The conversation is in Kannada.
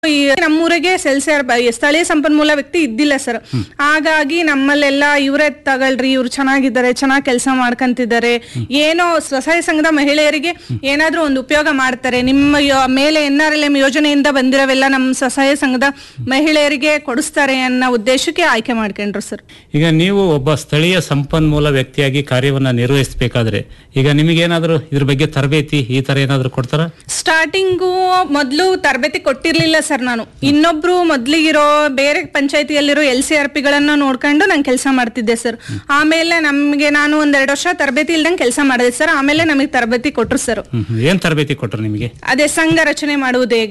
ಈ ನಮ್ಮೂರಿಗೆ ಸೆಲ್ಸಿಯರ್ ಸ್ಥಳೀಯ ಸಂಪನ್ಮೂಲ ವ್ಯಕ್ತಿ ಇದ್ದಿಲ್ಲ ಸರ್ ಹಾಗಾಗಿ ನಮ್ಮಲ್ಲೆಲ್ಲ ಇವರೇ ತಗೊಳ್ರಿ ಇವ್ರು ಚೆನ್ನಾಗಿದ್ದಾರೆ ಚೆನ್ನಾಗಿ ಕೆಲಸ ಮಾಡ್ಕೊಂತಿದ್ದಾರೆ ಏನೋ ಸ್ವಸಹಾಯ ಸಂಘದ ಮಹಿಳೆಯರಿಗೆ ಏನಾದ್ರೂ ಒಂದು ಉಪಯೋಗ ಮಾಡ್ತಾರೆ ನಿಮ್ಮ ಯೋ- ಮೇಲೆ ಎನ್ ಆರ್ ಎಲ್ ಎಂ ಯೋಜನೆಯಿಂದ ಬಂದಿರೋವೆಲ್ಲ ನಮ್ಮ ಸ್ವಸಹಾಯ ಸಂಘದ ಮಹಿಳೆಯರಿಗೆ ಕೊಡಿಸ್ತಾರೆ ಅನ್ನೋ ಉದ್ದೇಶಕ್ಕೆ ಆಯ್ಕೆ ಮಾಡ್ಕೊಂಡ್ರು ಸರ್ ಈಗ ನೀವು ಒಬ್ಬ ಸ್ಥಳೀಯ ಸಂಪನ್ಮೂಲ ವ್ಯಕ್ತಿಯಾಗಿ ಕಾರ್ಯವನ್ನ ನಿರ್ವಹಿಸಬೇಕಾದ್ರೆ ಈಗ ನಿಮಗೇನಾದ್ರೂ ಇದ್ರ ಬಗ್ಗೆ ತರಬೇತಿ ಈ ತರ ಏನಾದ್ರೂ ಕೊಡ್ತಾರ ಸ್ಟಾರ್ಟಿಂಗು ಮೊದಲು ತರಬೇತಿ ಕೊಟ್ಟಿರ್ಲಿಲ್ಲ ಸರ್ ನಾನು ಇನ್ನೊಬ್ರು ಮೊದ್ಲಿಗಿರೋ ಬೇರೆ ಪಂಚಾಯತಿಯಲ್ಲಿರೋ ಎಲ್ ಸಿ ಆರ್ ಪಿಗಳನ್ನ ನೋಡ್ಕೊಂಡು ನಾನು ಕೆಲಸ ಮಾಡ್ತಿದ್ದೆ ಸರ್ ಆಮೇಲೆ ನಮ್ಗೆ ನಾನು ಒಂದೆರಡು ವರ್ಷ ತರಬೇತಿ ಇಲ್ದಂಗೆ ಕೆಲಸ ಮಾಡಿದೆ ಸರ್ ಆಮೇಲೆ ನಮಗೆ ತರಬೇತಿ ಕೊಟ್ರು ಸರ್ ಹ್ಮ್. ಏನ್ ತರಬೇತಿ ಕೊಟ್ರು ನಿಮಗೆ ಅದೇ ಸಂಘ ರಚನೆ ಮಾಡುವುದು ಹೇಗೆ